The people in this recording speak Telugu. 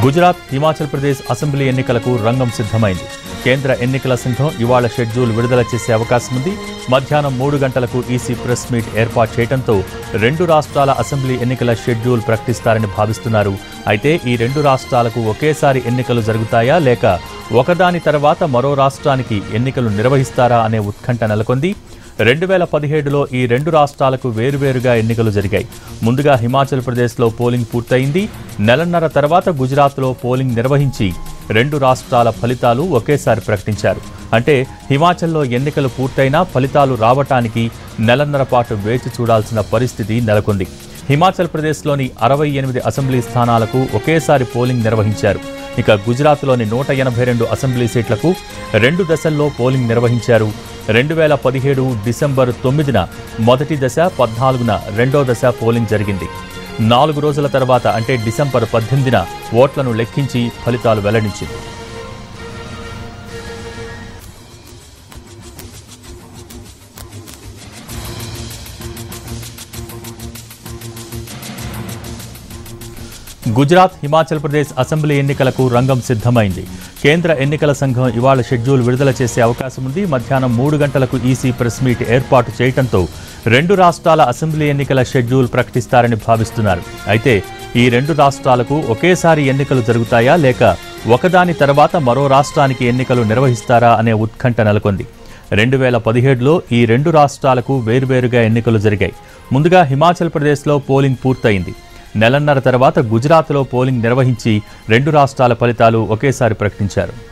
గుజరాత్ హిమాచల్ ప్రదేశ్ అసెంబ్లీ ఎన్నికలకు రంగం సిద్ధమైంది కేంద్ర ఎన్నికల సంఘం ఇవాళ షెడ్యూల్ విడుదల చేసే అవకాశం ఉంది మధ్యాహ్నం మూడు గంటలకు ఈసీ ప్రెస్ మీట్ ఏర్పాటు చేయడంతో రెండు రాష్ట్రాల అసెంబ్లీ ఎన్నికల షెడ్యూల్ ప్రకటిస్తారని భావిస్తున్నారు అయితే ఈ రెండు రాష్ట్రాలకు ఒకేసారి ఎన్నికలు జరుగుతాయా లేక ఒకదాని తర్వాత మరో రాష్ట్రానికి ఎన్నికలు నిర్వహిస్తారా అనే ఉత్కంఠ నెలకొంది రెండు వేల పదిహేడులో ఈ రెండు రాష్ట్రాలకు వేరువేరుగా ఎన్నికలు జరిగాయి ముందుగా హిమాచల్ ప్రదేశ్లో పోలింగ్ పూర్తయింది నెలన్నర తర్వాత గుజరాత్లో పోలింగ్ నిర్వహించి రెండు రాష్ట్రాల ఫలితాలు ఒకేసారి ప్రకటించారు అంటే హిమాచల్లో ఎన్నికలు పూర్తయినా ఫలితాలు రావటానికి నెలన్నర పాటు వేచి చూడాల్సిన పరిస్థితి నెలకొంది హిమాచల్ ప్రదేశ్లోని అరవై ఎనిమిది అసెంబ్లీ స్థానాలకు ఒకేసారి పోలింగ్ నిర్వహించారు ఇక గుజరాత్లోని నూట ఎనభై రెండు అసెంబ్లీ సీట్లకు రెండు దశల్లో పోలింగ్ నిర్వహించారు రెండు వేల పదిహేడు డిసెంబర్ తొమ్మిదిన మొదటి దశ పద్నాలుగున రెండో దశ పోలింగ్ జరిగింది నాలుగు రోజుల తర్వాత అంటే డిసెంబర్ పద్దెనిమిదిన ఓట్లను లెక్కించి ఫలితాలు వెల్లడించింది గుజరాత్ హిమాచల్ ప్రదేశ్ అసెంబ్లీ ఎన్నికలకు రంగం సిద్ధమైంది కేంద్ర ఎన్నికల సంఘం ఇవాళ షెడ్యూల్ విడుదల చేసే అవకాశం ఉంది మధ్యాహ్నం మూడు గంటలకు ఈసీ ప్రెస్ మీట్ ఏర్పాటు చేయడంతో రెండు రాష్ట్రాల అసెంబ్లీ ఎన్నికల షెడ్యూల్ ప్రకటిస్తారని భావిస్తున్నారు అయితే ఈ రెండు రాష్ట్రాలకు ఒకేసారి ఎన్నికలు జరుగుతాయా లేక ఒకదాని తర్వాత మరో రాష్ట్రానికి ఎన్నికలు నిర్వహిస్తారా అనే ఉత్కంఠ నెలకొంది రెండు వేల పదిహేడులో ఈ రెండు రాష్ట్రాలకు వేర్వేరుగా ఎన్నికలు జరిగాయి ముందుగా హిమాచల్ ప్రదేశ్లో పోలింగ్ పూర్తయింది నెలన్నర తర్వాత గుజరాత్లో పోలింగ్ నిర్వహించి రెండు రాష్ట్రాల ఫలితాలు ఒకేసారి ప్రకటించారు